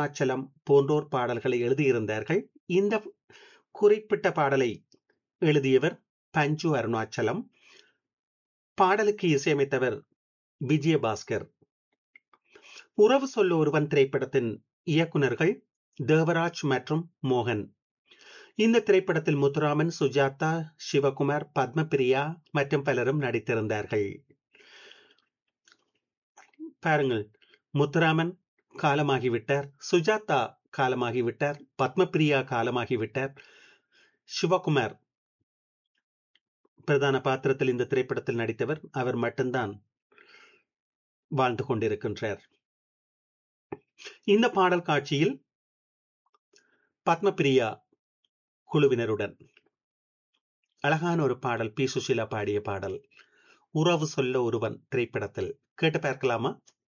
அருணாச்சலம் போன்றோர் பாடல்களை எழுதியிருந்தார்கள் இந்த குறிப்பிட்ட பாடலை எழுதியவர் பஞ்சு அருணாச்சலம் பாடலுக்கு இசையமைத்தவர் விஜயபாஸ்கர் உறவு சொல்ல ஒருவன் திரைப்படத்தின் இயக்குநர்கள் தேவராஜ் மற்றும் மோகன் இந்த திரைப்படத்தில் முத்துராமன் சுஜாதா சிவகுமார் பத்மபிரியா மற்றும் பலரும் நடித்திருந்தார்கள் பாருங்கள் முத்துராமன் காலமாகிவிட்டார் சுஜாதா காலமாகிவிட்டார் பத்மபிரியா காலமாகிவிட்டார் சிவகுமார் பிரதான பாத்திரத்தில் இந்த திரைப்படத்தில் நடித்தவர் அவர் மட்டும்தான் வாழ்ந்து கொண்டிருக்கின்றார் இந்த பாடல் காட்சியில் பத்மபிரியா குழுவினருடன் அழகான ஒரு பாடல் பி சுஷீலா பாடிய பாடல் உறவு சொல்ல ஒருவன் திரைப்படத்தில் கேட்டு பார்க்கலாமா